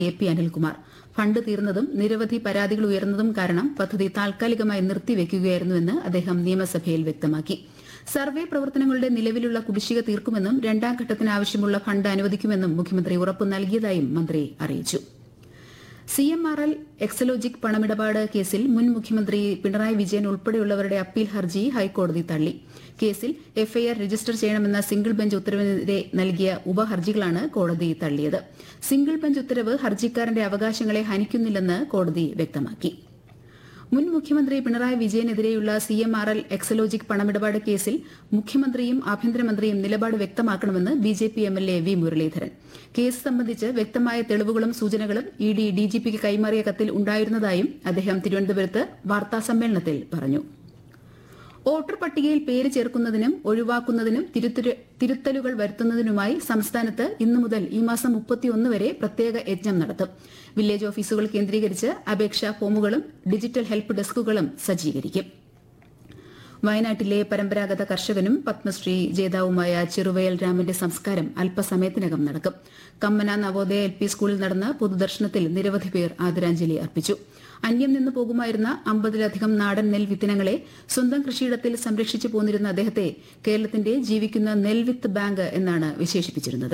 A P Anilkumar fund തീർന്നതും നിരവധി പരാതികൾ ഉയർന്നതും കാരണം പദ്ധതി താൽക്കാലികമായി നിർത്തിവെക്കുകയായിരുന്നുവെന്ന് അദ്ദേഹം നിയമസഭയിൽ വ്യക്തമാക്കി സർവേ പ്രവർത്തനങ്ങളുടെ നിലവിലുള്ള കുടിശ്ശിക തീർക്കുമെന്നും രണ്ടാം ഘട്ടത്തിന് ആവശ്യമുള്ള ഫണ്ട് അനുവദിക്കുമെന്നും മുഖ്യമന്ത്രി ഉറപ്പു നൽകിയതായും മന്ത്രി അറിയിച്ചു C M R L Exalogic പണമിടപാട് കേസിൽ മുൻ മുഖ്യമന്ത്രി പിണറായി വിജയൻ ഉൾപ്പെടെയുള്ളവരുടെ അപ്പീൽ ഹർജി ഹൈക്കോടതി തള്ളി കേസിൽ എഫ്ഐആർ രജിസ്റ്റർ ചെയ്യണമെന്ന സിംഗിൾ ബെഞ്ച് ഉത്തരവിനെതിരെ നൽകിയ ഉപഹർജികളാണ് കോടതി തള്ളിയത് സിംഗിൾ ബെഞ്ച് ഉത്തരവ് ഹർജിക്കാരന്റെ അവകാശങ്ങളെ ഹനിക്കുന്നില്ലെന്ന് കോടതി വ്യക്തമാക്കി മുൻ മുഖ്യമന്ത്രി പിണറായി വിജയനെതിരെയുള്ള C M R L Exalogic പണമിടപാട് കേസിൽ മുഖ്യമന്ത്രിയും ആഭ്യന്തരമന്ത്രിയും നിലപാട് വ്യക്തമാക്കണമെന്ന് B J P M L A V Muraleedharan case സംബന്ധിച്ച് വ്യക്തമായ തെളിവുകളും സൂചനകളും ഇ ഡി ഡിജിപിക്ക് കൈമാറിയ കത്തിൽ ഉണ്ടായിരുന്നതായും അദ്ദേഹം തിരുവനന്തപുരത്ത് വാർത്താസമ്മേളനത്തിൽ പറഞ്ഞു വോട്ടർ പട്ടികയിൽ പേര് ചേർക്കുന്നതിനും ഒഴിവാക്കുന്നതിനും തിരുത്തരു- തിരുത്തലുകൾ വരുത്തുന്നതിനുമായി സംസ്ഥാനത്ത് ഇന്നു മുതൽ ഈ മാസം മുപ്പത്തിയൊന്ന് വരെ പ്രത്യേക യജ്ഞം നടത്തും വില്ലേജ് ഓഫീസുകൾ കേന്ദ്രീകരിച്ച് അപേക്ഷാ ഫോമുകളും ഡിജിറ്റൽ ഹെൽപ്പ് ഡെസ്കുകളും സജ്ജീകരിക്കും വയനാട്ടിലെ പരമ്പരാഗത കർഷകനും പത്മശ്രീ ജേതാവുമായ ചെറുവയൽ രാമന്റെ സംസ്കാരം അല്പസമയത്തിനകം നടക്കും കമ്മന നവോദയ എൽ പി സ്കൂളിൽ നടന്ന പൊതുദർശനത്തിൽ നിരവധി പേർ ആദരാഞ്ജലി അർപ്പിച്ചു അന്യം നിന്നു പോകുമായിരുന്ന അമ്പതിലധികം നാടൻ നെൽ വിത്തിനങ്ങളെ സ്വന്തം കൃഷിയിടത്തിൽ സംരക്ഷിച്ചു പോന്നിരുന്ന അദ്ദേഹത്തെ കേരളത്തിന്റെ ജീവിക്കുന്ന നെൽവിത്ത് ബാങ്ക് എന്നാണ് വിശേഷിപ്പിച്ചിരുന്നത്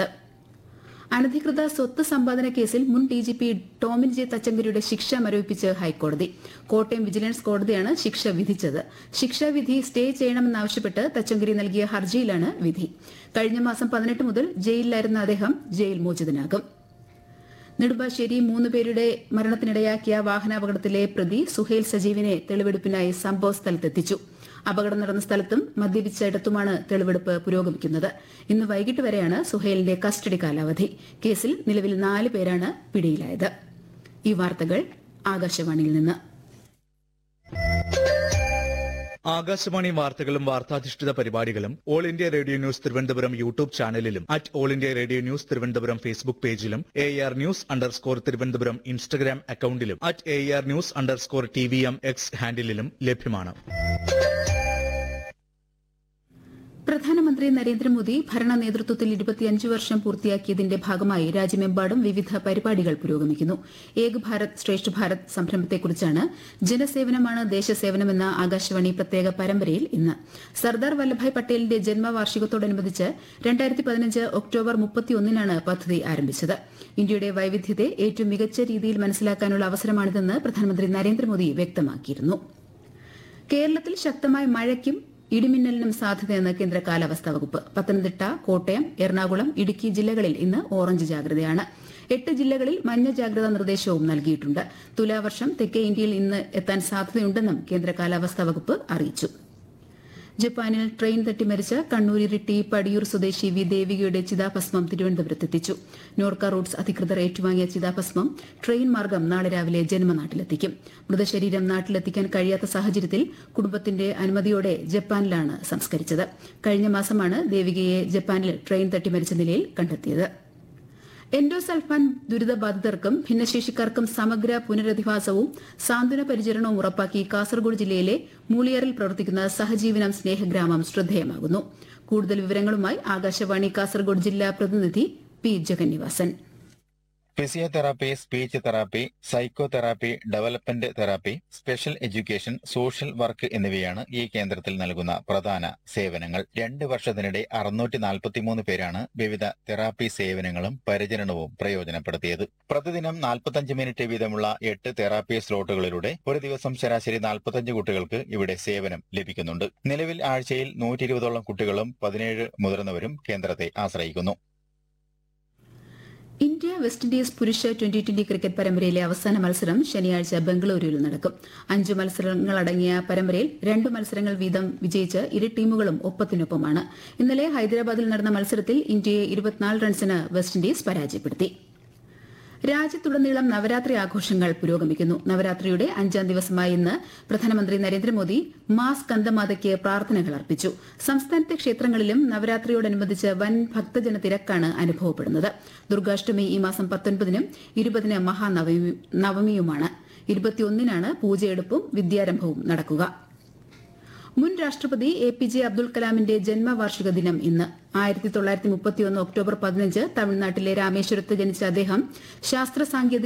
അനധികൃത സ്വത്ത് സമ്പാദന കേസിൽ മുൻ ഡിജിപി ടോമിൻ ജെ തച്ചങ്കരിയുടെ ശിക്ഷ മരവിപ്പിച്ച് ഹൈക്കോടതി കോട്ടയം വിജിലൻസ് കോടതിയാണ് ശിക്ഷ വിധിച്ചത് ശിക്ഷാവിധി സ്റ്റേ ചെയ്യണമെന്നാവശ്യപ്പെട്ട് തച്ചങ്കരി നൽകിയ ഹർജിയിലാണ് വിധി കഴിഞ്ഞ മാസം പതിനെട്ട് മുതൽ ജയിലിലായിരുന്ന അദ്ദേഹം ജയിൽ മോചിതനാകും നെടുമ്പാശ്ശേരി മൂന്ന് പേരുടെ മരണത്തിനിടയാക്കിയ വാഹനാപകടത്തിലെ പ്രതി സുഹേൽ സജീവിനെ തെളിവെടുപ്പിനായി സംഭവ സ്ഥലത്തെത്തിച്ചു അപകടം നടന്ന സ്ഥലത്തും മദ്യപിച്ച ഇടത്തുമാണ് തെളിവെടുപ്പ് പുരോഗമിക്കുന്നത് ഇന്ന് വൈകിട്ട് വരെയാണ് സുഹേലിന്റെ കസ്റ്റഡി കാലാവധി കേസിൽ നിലവിൽ നാല് പേരാണ് പിടിയിലായത് ഈ വാർത്തകൾ ആകാശവാണിയിൽ നിന്ന് ആകാശവാണി വാർത്തകളും വാർത്താധിഷ്ഠിത പരിപാടികളും all India radio news Thiruvananthapuram YouTube ചാനലിലും at all India radio news Thiruvananthapuram Facebook പേജിലും A R news underscore Thiruvananthapuram Instagram അക്കൌണ്ടിലും at A R news underscore T V M X ഹാൻഡിലും ലഭ്യമാണ് പ്രധാനമന്ത്രി നരേന്ദ്രമോദി ഭരണ നേതൃത്വത്തിൽ ഇരുപത്തിയഞ്ച് വർഷം പൂർത്തിയാക്കിയതിന്റെ ഭാഗമായി രാജ്യമെമ്പാടും വിവിധ പരിപാടികൾ പുരോഗമിക്കുന്നു ഏക് ഭാരത് ശ്രേഷ്ഠ ഭാരത് സംരംഭത്തെക്കുറിച്ചാണ് ജനസേവനമാണ് ദേശസേവനമെന്ന ആകാശവാണി പ്രത്യേക പരമ്പരയിൽ ഇന്ന് സർദാർ വല്ലഭായ് പട്ടേലിന്റെ ജന്മവാർഷികത്തോടനുബന്ധിച്ച് രണ്ടായിരത്തി പതിനഞ്ച് ഒക്ടോബർ മുപ്പത്തിയൊന്നിനാണ് പദ്ധതി ആരംഭിച്ചത് ഇന്ത്യയുടെ വൈവിധ്യത്തെ ഏറ്റവും മികച്ച രീതിയിൽ മനസ്സിലാക്കാനുള്ള അവസരമാണിതെന്ന് പ്രധാനമന്ത്രി നരേന്ദ്രമോദി വ്യക്തമാക്കിയിരുന്നു കേരളത്തിൽ ശക്തമായ മഴയ്ക്കും ഇടിമിന്നലിനും സാധ്യതയെന്ന് കേന്ദ്ര കാലാവസ്ഥാ വകുപ്പ് പത്തനംതിട്ട കോട്ടയം എറണാകുളം ഇടുക്കി ജില്ലകളിൽ ഇന്ന് ഓറഞ്ച് ജാഗ്രതയാണ് എട്ട് ജില്ലകളിൽ മഞ്ഞ ജാഗ്രതാ നിർദ്ദേശവും നൽകിയിട്ടുണ്ട് തുലാവർഷം തെക്കേ ഇന്ത്യയിൽ ഇന്ന് എത്താൻ സാധ്യതയുണ്ടെന്നും കേന്ദ്ര കാലാവസ്ഥാ വകുപ്പ് അറിയിച്ചു ജപ്പാനിൽ ട്രെയിൻ തട്ടി മരിച്ച കണ്ണൂർ ഇരിട്ടി പടിയൂർ സ്വദേശി വി ദേവികയുടെ ചിതാഭസ്മം തിരുവനന്തപുരത്തെത്തിച്ചു നോർക്ക റൂട്ട്സ് അധികൃതർ ഏറ്റുവാങ്ങിയ ചിതാഭസ്മം ട്രെയിൻ മാർഗം നാളെ രാവിലെ ജന്മനാട്ടിലെത്തിക്കും മൃതശരീരം നാട്ടിലെത്തിക്കാൻ കഴിയാത്ത സാഹചര്യത്തിൽ കുടുംബത്തിന്റെ അനുമതിയോടെ ജപ്പാനിലാണ് സംസ്കരിച്ചത് കഴിഞ്ഞ മാസമാണ് ദേവികയെ ജപ്പാനിൽ ട്രെയിൻ തട്ടി മരിച്ച നിലയിൽ കണ്ടെത്തിയത് എൻഡോസൾഫാൻ ദുരിതബാധിതർക്കും ഭിന്നശേഷിക്കാർക്കും സമഗ്ര പുനരധിവാസവും സാന്ത്വന പരിചരണവും ഉറപ്പാക്കി കാസർഗോഡ് ജില്ലയിലെ മൂളിയാറിൽ പ്രവർത്തിക്കുന്ന സഹജീവനം സ്നേഹഗ്രാമം ശ്രദ്ധേയമാകുന്നു കൂടുതൽ വിവരങ്ങളുമായി ആകാശവാണി കാസർഗോഡ് ജില്ലാ പ്രതിനിധി P Jagannivasan physiotherapy speech therapy psychotherapy development therapy special education social work എന്നിവയാണ് ഈ കേന്ദ്രത്തിൽ നൽകുന്ന പ്രധാന സേവനങ്ങൾ രണ്ട് വർഷത്തിനിടെ അറുന്നൂറ്റി നാൽപ്പത്തിമൂന്ന് പേരാണ് വിവിധ തെറാപ്പി സേവനങ്ങളും പരിചരണവും പ്രയോജനപ്പെടുത്തിയത് പ്രതിദിനം നാൽപ്പത്തഞ്ച് മിനിറ്റ് വീതമുള്ള എട്ട് തെറാപ്പി സ്ലോട്ടുകളിലൂടെ ഒരു ദിവസം ശരാശരി നാൽപ്പത്തഞ്ച് കുട്ടികൾക്ക് ഇവിടെ സേവനം ലഭിക്കുന്നുണ്ട് നിലവിൽ ആഴ്ചയിൽ നൂറ്റി ഇരുപതോളം കുട്ടികളും പതിനേഴ് മുതിർന്നവരും കേന്ദ്രത്തെ ആശ്രയിക്കുന്നു ഇന്ത്യ വെസ്റ്റ് ഇൻഡീസ് പുരുഷ ട്വന്റി ട്വന്റി ക്രിക്കറ്റ് പരമ്പരയിലെ അവസാന മത്സരം ശനിയാഴ്ച ബംഗളൂരുവിൽ നടക്കും അഞ്ച് മത്സരങ്ങളടങ്ങിയ പരമ്പരയിൽ രണ്ട് മത്സരങ്ങൾ വീതം വിജയിച്ച് ഇരു ടീമുകളും ഒപ്പത്തിനൊപ്പമാണ് ഇന്നലെ ഹൈദരാബാദിൽ നടന്ന മത്സരത്തിൽ ഇന്ത്യയെ ഇരുപത്തിനാല് റൺസിന് വെസ്റ്റ് ഇൻഡീസ് പരാജയപ്പെടുത്തി രാജ്യത്തുടനീളം നവരാത്രി ആഘോഷങ്ങൾ പുരോഗമിക്കുന്നു നവരാത്രിയുടെ അഞ്ചാം ദിവസമായ ഇന്ന് പ്രധാനമന്ത്രി നരേന്ദ്രമോദി മാസ് കന്ദമാതയ്ക്ക് പ്രാർത്ഥനകൾ അർപ്പിച്ചു സംസ്ഥാനത്തെ ക്ഷേത്രങ്ങളിലും നവരാത്രിയോടനുബന്ധിച്ച് വൻ ഭക്തജന തിരക്കാണ് അനുഭവപ്പെടുന്നത് ദുർഗാഷ്ടമി ഈ മാസം പത്തൊൻപതിനും ഇരുപതിന് മഹാനവമി നവമിയുമാണ് ഇരുപത്തിയൊന്നിനാണ് പൂജയെടുപ്പും വിദ്യാരംഭവും നടക്കുക മുൻ രാഷ്ട്രപതി എ പി ജെ അബ്ദുൽ കലാമിന്റെ ജന്മവാർഷിക ദിനം ഇന്ന് ആയിരത്തി തൊള്ളായിരത്തി മുപ്പത്തിയൊന്ന് ഒക്ടോബർ പതിനഞ്ച് തമിഴ്നാട്ടിലെ രാമേശ്വരത്ത് ജനിച്ച അദ്ദേഹം ശാസ്ത്ര സാങ്കേതിക